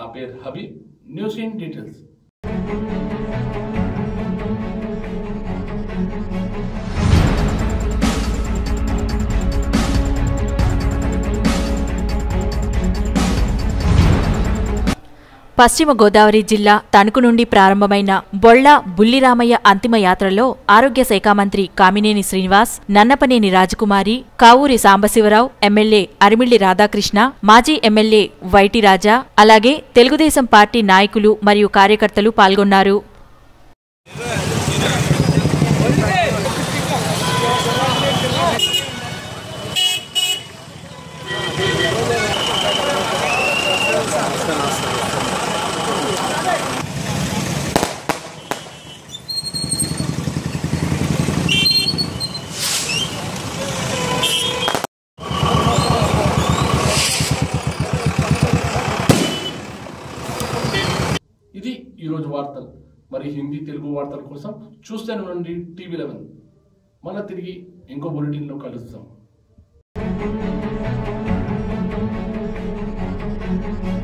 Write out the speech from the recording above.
పేరు Habib news in details పశ్చిమ గోదావరి జిల్లా తణుకు నుండి ప్రారంభమైన బొళ్ళ బుల్లిరామయ్య అంతిమ యాత్రలో ఆరోగ్య శాఖ మంత్రి కామినేని శ్రీనివాస్ నన్నపనేని రాజకుమారి కావూరి సాంబశివరావు ఎమ్మెల్యే అరిమిళ్లి రాధాకృష్ణ మాజీ ఎమ్మెల్యే వైటి రాజా అలాగే తెలుగుదేశం పార్టీ నాయకులు మరియు కార్యకర్తలు పాల్గొన్నారు ఇది ఈరోజు వార్తలు మరి హిందీ తెలుగు వార్తల కోసం చూస్తూనే ఉండండి టీవీ లెవెన్ మళ్ళీ తిరిగి ఇంకో బులెటిన్లో కలుస్తాం